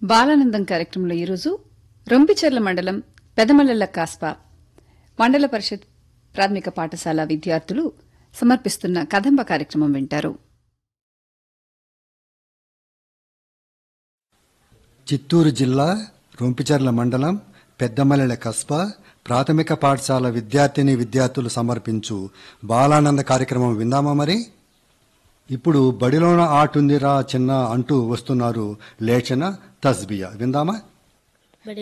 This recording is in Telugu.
బాలానందం కార్యక్రమంలో ఈరోజు రొంపిచెర్ల మండలం పెదమల్లెల కాస్పా మండల పరిషత్ ప్రాథమిక పాఠశాల విద్యార్థులు సమర్పిస్తున్న కదంబ కార్యక్రమం వింటారు చిత్తూరు జిల్లా రొంపిచర్ల మండలం పెద్దమల్లెల కస్బా ప్రాథమిక పాఠశాల విద్యార్థిని విద్యార్థులు సమర్పించు బాలానంద కార్యక్రమం విందామా మరి ఇప్పుడు బడిలోన ఆటుందిరా చిన్న అంటూ వస్తున్నారు లేచన తస్బియా విందామా